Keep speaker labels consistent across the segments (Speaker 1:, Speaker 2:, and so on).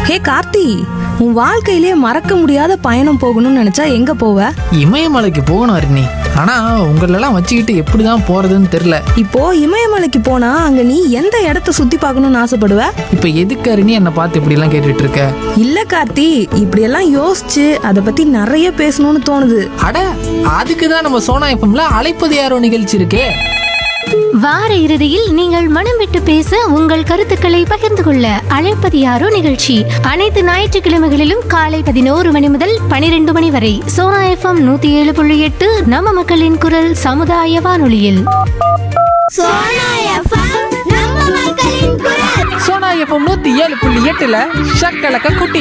Speaker 1: ஹே கார்த்தி உன் வாழ்க்கையிலே மறக்க முடியாத பயணம் போகணும்னு நினைச்சா எங்க போவ
Speaker 2: இமயமலைக்கு போகணும் அருணி ஆனா உங்களெல்லாம் வச்சுக்கிட்டு எப்படிதான் போறதுன்னு தெரியல
Speaker 1: இப்போ இமயமலைக்கு போனா அங்க நீ எந்த இடத்த சுத்தி பார்க்கணும்னு ஆசைப்படுவ
Speaker 2: இப்ப எதுக்கு அருணி என்னை பார்த்து இப்படி எல்லாம் கேட்டுட்டு இருக்க
Speaker 1: இல்ல கார்த்தி இப்படியெல்லாம் யோசிச்சு அதை பத்தி நிறைய பேசணும்னு தோணுது
Speaker 2: அட அதுக்கு தான் நம்ம சோனா எஃப்எம்ல அழைப்பது யாரோ நிகழ்ச்சி இருக்கே
Speaker 3: வார இறுதியில் நீங்கள் மனம் விட்டு பேச உங்கள் கருத்துக்களை பகிர்ந்து கொள்ள அழைப்பது யாரோ நிகழ்ச்சி அனைத்து ஞாயிற்றுக்கிழமைகளிலும் காலை பதினோரு மணி முதல் பனிரெண்டு மணி வரை சோனா எஃப்எம் நூத்தி ஏழு புள்ளி எட்டு நம்ம மக்களின் குரல் சமுதாய வானொலியில்
Speaker 4: சோனா எஃப்எம் நம்ம மக்களின் குரல்
Speaker 2: சோனா எஃப்எம் நூத்தி ஏழு புள்ளி எட்டுல ஷக்கலக்க குட்டி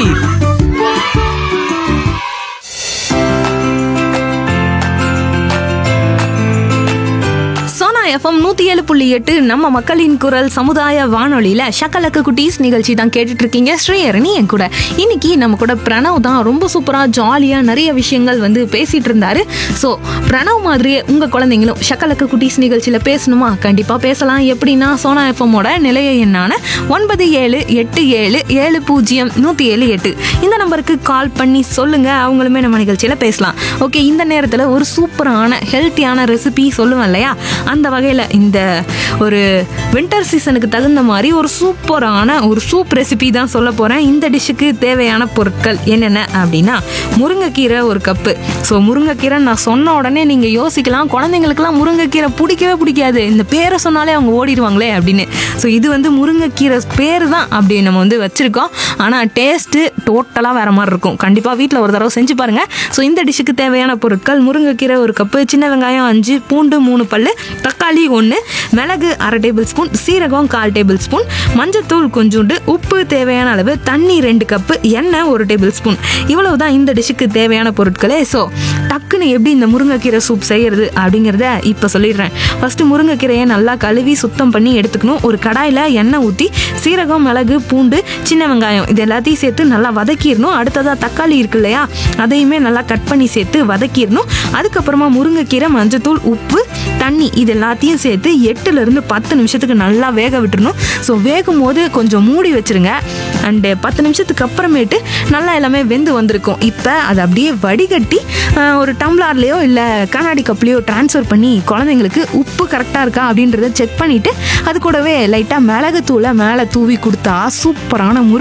Speaker 1: சோனா எஃப்எம் நூத்தி ஏழு புள்ளி எட்டு நம்ம மக்களின் குரல் சமுதாய வானொலியில ஷக்கலக்க குட்டீஸ் நிகழ்ச்சி தான் கேட்டுட்டு இருக்கீங்க ஸ்ரீஹரணி என் கூட இன்னைக்கு நம்ம கூட பிரணவ் தான் ரொம்ப சூப்பரா ஜாலியா நிறைய விஷயங்கள் வந்து பேசிட்டு இருந்தாரு ஸோ பிரணவ் மாதிரியே உங்க குழந்தைங்களும் ஷக்கலக்க குட்டீஸ் நிகழ்ச்சியில பேசணுமா கண்டிப்பா பேசலாம் எப்படின்னா சோனா எஃப்எம்மோட நிலைய எண்ணான ஒன்பது ஏழு எட்டு ஏழு ஏழு பூஜ்ஜியம் நூத்தி ஏழு எட்டு இந்த நம்பருக்கு கால் பண்ணி சொல்லுங்க அவங்களுமே நம்ம நிகழ்ச்சியில பேசலாம் ஓகே இந்த நேரத்தில் ஒரு சூப்பரான ஹெல்த்தியான ரெசிபி சொல்லுவேன் இல்லையா அந்த வகையில் இந்த ஒரு வின்டர் சீசனுக்கு தகுந்த மாதிரி ஒரு சூப்பரான ஒரு சூப் ரெசிபி தான் சொல்ல போகிறேன் இந்த டிஷ்ஷுக்கு தேவையான பொருட்கள் என்னென்ன அப்படின்னா முருங்கைக்கீரை ஒரு கப்பு ஸோ முருங்கைக்கீரை நான் சொன்ன உடனே நீங்கள் யோசிக்கலாம் குழந்தைங்களுக்குலாம் முருங்கைக்கீரை பிடிக்கவே பிடிக்காது இந்த பேரை சொன்னாலே அவங்க ஓடிடுவாங்களே அப்படின்னு ஸோ இது வந்து முருங்கைக்கீரை பேர் தான் அப்படி நம்ம வந்து வச்சுருக்கோம் ஆனால் டேஸ்ட்டு டோட்டலாக வேறு மாதிரி இருக்கும் கண்டிப்பாக வீட்டில் ஒரு தடவை செஞ்சு பாருங்கள் ஸோ இந்த டிஷ்ஷுக்கு தேவையான பொருட்கள் முருங்கைக்கீரை ஒரு கப்பு சின்ன வெங்காயம் அஞ்சு பூண்டு மூணு பல்லு தக்காளி ஒன்று மிளகு அரை டேபிள் ஸ்பூன் சீரகம் கால் டேபிள் ஸ்பூன் மஞ்சத்தூள் கொஞ்சோண்டு உப்பு தேவையான அளவு தண்ணி ரெண்டு கப்பு எண்ணெய் ஒரு டேபிள் ஸ்பூன் இவ்வளவு தான் இந்த டிஷ்ஷுக்கு தேவையான பொருட்களே ஸோ டக்குன்னு எப்படி இந்த முருங்கைக்கீரை சூப் செய்யறது அப்படிங்கிறத இப்போ சொல்லிடுறேன் ஃபஸ்ட்டு முருங்கைக்கீரையை நல்லா கழுவி சுத்தம் பண்ணி எடுத்துக்கணும் ஒரு கடாயில் எண்ணெய் ஊற்றி சீரகம் மிளகு பூண்டு சின்ன வெங்காயம் இது எல்லாத்தையும் சேர்த்து நல்லா வதக்கிடணும் அடுத்ததாக தக்காளி இருக்கு இல்லையா அதையுமே நல்லா கட் பண்ணி சேர்த்து வதக்கிடணும் அதுக்கப்புறமா முருங்கைக்கீரை மஞ்சத்தூள் உப்பு தண்ணி இது எல்லாத்தையும் சேர்த்து எட்டுலேருந்து பத்து நிமிஷத்துக்கு நல்லா வேக விட்டுறணும் ஸோ வேகும் போது கொஞ்சம் மூடி வச்சிருங்க அண்டு பத்து நிமிஷத்துக்கு அப்புறமேட்டு நல்லா எல்லாமே வெந்து வந்திருக்கும் இப்போ அதை அப்படியே வடிகட்டி ஆஹ், ஒரு டம்ளார்லேயோ இல்லை கண்ணாடி கப்லேயோ ட்ரான்ஸ்ஃபர் பண்ணி குழந்தைங்களுக்கு உப்பு கரெக்டாக இருக்கா அப்படின்றத செக் பண்ணிவிட்டு அது கூடவே லைட்டாக மிளகுத்தூளை மேலே தூவி கொடுத்தா சூப்பரான முருங்கை